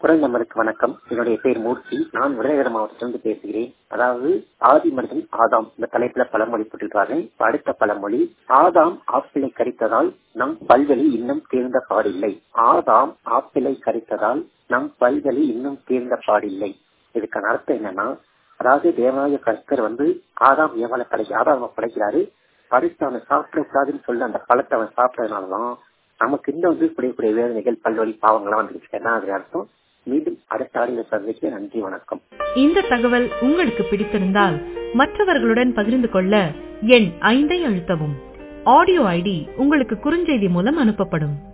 குரல் நம்பருக்கு வணக்கம் என்னுடைய பேர் மூர்த்தி நான் விருதுநகர் மாவட்டத்திலிருந்து பேசுகிறேன் அதாவது ஆதி மனிதன் ஆதாம் இந்த தலைப்புல பழமொழி போட்டிருக்காங்க இப்ப அடுத்த பழமொழி ஆதாம் ஆப்பிளை கரித்ததால் நம் பல்வெளி இன்னும் தீர்ந்த பாடில்லை ஆதாம் ஆப்பிளை கரித்ததால் நம் பல்வெளி இன்னும் தீர்ந்த பாடில்லை இதுக்கான அர்த்தம் என்னன்னா அதாவது தேவாலய கர்த்தர் வந்து ஆதாம் ஏவால படை ஆதாம படைக்கிறாரு படைத்து அவனை சாப்பிடக்கூடாதுன்னு சொல்லி அந்த பழத்தை அவன் சாப்பிட்டதுனாலதான் நமக்கு இன்னும் வந்து இப்படி இப்படி வேதனைகள் பல்வழி பாவங்கள்லாம் வந்துருச்சு என்ன அது அர்த்தம் மீண்டும் அடுத்த ஆடியோ சந்திக்க நன்றி வணக்கம் இந்த தகவல் உங்களுக்கு பிடித்திருந்தால் மற்றவர்களுடன் பகிர்ந்து கொள்ள எண் ஐந்தை அழுத்தவும் ஆடியோ ஐடி உங்களுக்கு குறுஞ்செய்தி மூலம் அனுப்பப்படும்